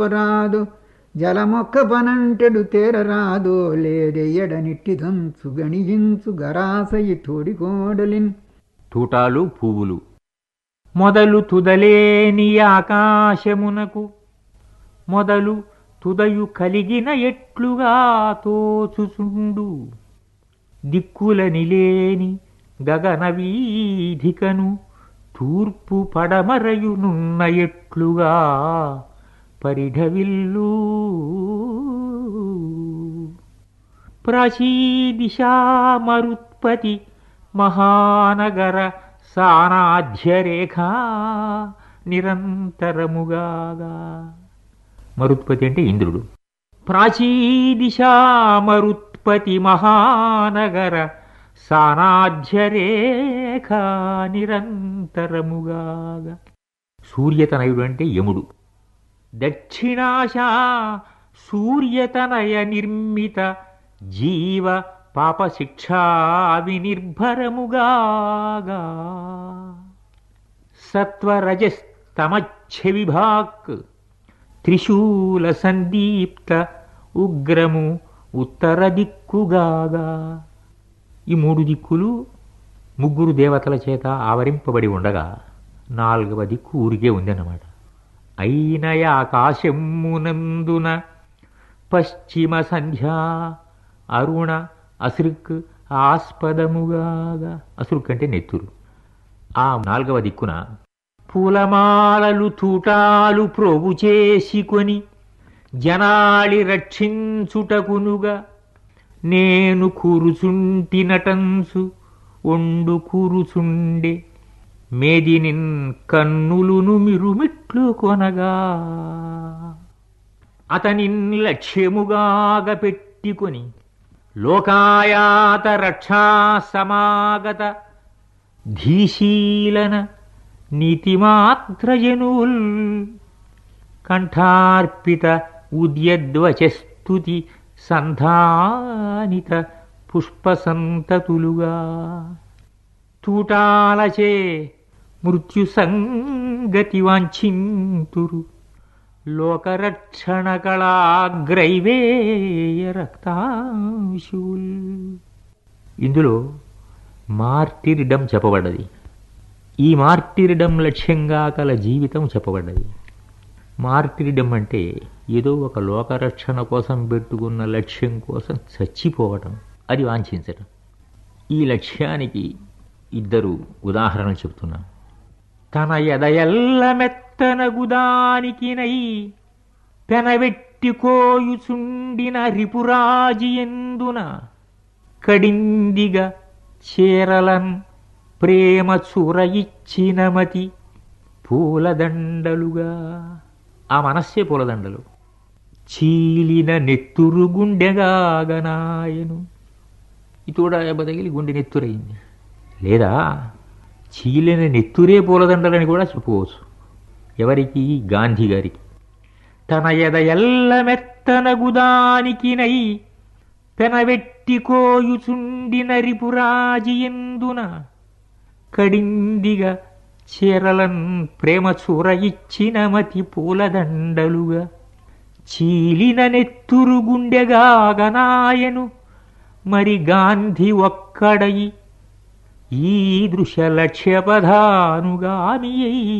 రాదు జలమొక్క పనంటెడు తేరరాదో లేదెయ్యడనిట్టి దంచు గణియించు గరాసయి తోడికోడలిన్ తూటాలు పువ్వులు మొదలు తుదలేని ఆకాశమునకు మొదలు తుదయు కలిగిన ఎట్లుగా తోచుచుండు దిక్కుల నిలేని గగన వీధికను తూర్పు పడమరయునున్న ఎట్లుగా పరిఢవిల్లు ప్రాచీదిశా మరుత్పతి మహానగర సానాధ్యరేఖ నిరంతరముగాగా మరుత్పతి అంటే ఇంద్రుడు ప్రాచీదిశా మరుత్పతి మహానగర సానాధ్యరేఖ నిరంతరముగాగా సూర్యతనయుడు అంటే యముడు దక్షిణాశ సూర్యతనయ నిర్మిత జీవ పాపశిక్షా వినిర్భరముగాగా సత్వరజస్తమచ్చవిభాక్ త్రిశూల సందీప్త ఉగ్రము ఉత్తర దిక్కుగాగా ఈ మూడు దిక్కులు ముగ్గురు దేవతల చేత ఆవరింపబడి ఉండగా నాలుగవ దిక్కు ఊరికే ఉందన్నమాట అయినయ ఆకాశమునందున పశ్చిమ సంధ్యా అరుణ అసృక్ ఆస్పదముగాగా అసృక్ అంటే నెత్తురు ఆ నాలుగవ దిక్కున పూలమాలలు తూటాలు ప్రోగు చేసుకొని జనాళి రక్షించుటకునుగా నేను కూరుచుంటినటంసు ఒండు కూరుచుండే మేదినిన్ కన్నులును మిరుమిట్లు కొనగా అతనిన్ లక్ష్యముగాగ పెట్టుకొని లోకాయాత రక్షా సమాగత ధీశీలన నీతిమాత్రజనుల్ కంఠార్పిత ఉద్యద్వచస్తుతి సంధానిత పుష్పసంతతులుగా తూటాలచే మృత్యు సంగతి వాంఛింతురు లోకరక్షణ కళాగ్రైవేయ రక్తాంశుల్ ఇందులో మార్టిరిడం చెప్పబడ్డది ఈ మార్టిరిడం లక్ష్యంగా కల జీవితం చెప్పబడ్డది మార్టిరిడం అంటే ఏదో ఒక లోకరక్షణ కోసం పెట్టుకున్న లక్ష్యం కోసం చచ్చిపోవటం అది వాంఛించటం ఈ లక్ష్యానికి ఇద్దరు ఉదాహరణలు చెప్తున్నాం తన ఎదయల్ల మెత్తన గుదానికినై పెనవెట్టికోయుచుండిన రిపురాజి ఎందున కడిందిగా చేరలన్ ప్రేమ చూరయిచ్చిన మతి పూలదండలుగా ఆ మనస్సే పూలదండలు చీలిన నెత్తురు గుండెగాగనాయను ఇతోడ బదగిలి గుండె నెత్తురైంది లేదా చీలిన నెత్తురే పూలదండలని కూడా చెప్పుకోవచ్చు ఎవరికి గాంధీ గారికి తన ఎద ఎల్ల మెత్తన గుదానికినై పెనవెట్టికోయుచుండిన రిపురాజి ఎందున కడిందిగా చీరలన్ ప్రేమ చూర ఇచ్చిన మతి పూలదండలుగా చీలిన నెత్తురు గుండెగాగనాయను మరి గాంధీ ఒక్కడయి ఈ దృశ లక్ష్యపధానుగామి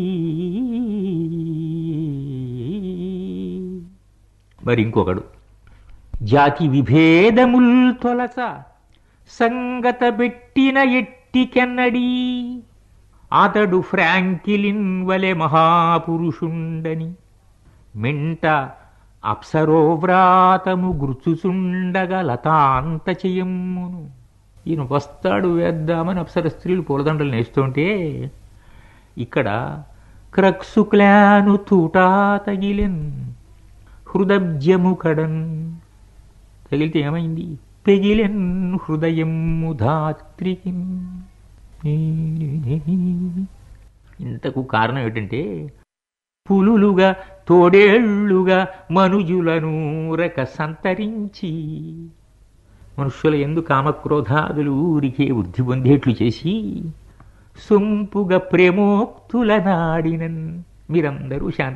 మరి ఇంకొకడు జాతి విభేదముల్ తొలచ సంగత పెట్టిన ఎట్టికెన్నడీ అతడు ఫ్రాంకిలిన్ వలె మహాపురుషుండని మెంట అప్సరోవ్రాతము గుర్చుచుండగ లతాంత చెయ్యమ్మును ఈయన వస్తాడు వేద్దామని అప్సర స్త్రీలు పూలదండలు నేస్తుంటే ఇక్కడ క్రక్సుక్లాను తూటా తగిలిన్ హృదబ్జము కడన్ తగిలితే ఏమైంది పెగిలెన్ హృదయము ధాత్రికి ఇంతకు కారణం ఏంటంటే పులులుగా తోడేళ్లుగా మనుజులను రక సంతరించి మనుష్యుల ఎందు కామక్రోధాదులు ఊరికే వృద్ధి పొందేట్లు చేసి సొంపుగా ప్రేమోక్తుల నాడినన్ మీరందరూ శాంతి